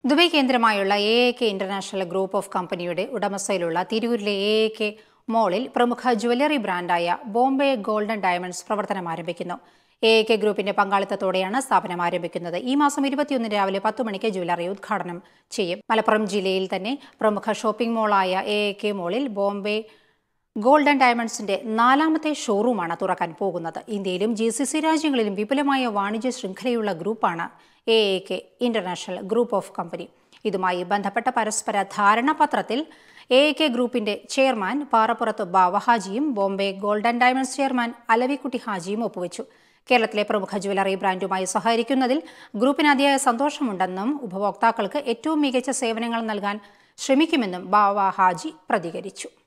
Dubai കേന്ദ്രമായുള്ള A A K international group of company ഉടമസ്ഥയിലുള്ള തിരൂരിലെ എ എ കെ മോളിൽ പ്രമുഖ ജുവലറി ബ്രാൻഡായ ബോംബെ ഗോൾഡൻ ഡയമണ്ട്സ് പ്രവർത്തനം ആരംഭിക്കുന്നു എ എ കെ ഗ്രൂപ്പിന്റെ പങ്കാളിത്തത്തോടെയാണ് സ്ഥാപനം ആരംഭിക്കുന്നത് ഈ മാസം ഇരുപത്തിയൊന്ന് രാവിലെ പത്ത് മണിക്ക് ജുവലറി ഉദ്ഘാടനം ചെയ്യും മലപ്പുറം ജില്ലയിൽ തന്നെ പ്രമുഖ ഷോപ്പിംഗ് മോളായ എ എ കെ മോളിൽ ബോംബെ ഗോൾഡൻ ഡയമണ്ട്സിന്റെ നാലാമത്തെ ഷോറൂമാണ് തുറക്കാൻ പോകുന്നത് ഇന്ത്യയിലും ജി സി സി രാജ്യങ്ങളിലും വിപുലമായ വാണിജ്യ ശൃംഖലയുള്ള ഗ്രൂപ്പാണ് A A K international group of company ഇതുമായി ബന്ധപ്പെട്ട പരസ്പര ധാരണാപത്രത്തിൽ എ എ കെ ഗ്രൂപ്പിന്റെ ചെയർമാൻ പാറപ്പുറത്ത് ബാവ ഹാജിയും Bombay golden diamonds chairman Alavikutty ഹാജിയും ഒപ്പുവെച്ചു കേരളത്തിലെ പ്രമുഖ ജുവലറി ബ്രാൻഡുമായി സഹകരിക്കുന്നതിൽ ഗ്രൂപ്പിന് അതിയായ സന്തോഷമുണ്ടെന്നും ഉപഭോക്താക്കൾക്ക് ഏറ്റവും മികച്ച സേവനങ്ങൾ നൽകാൻ ശ്രമിക്കുമെന്നും ബാവ ഹാജി പ്രതികരിച്ചു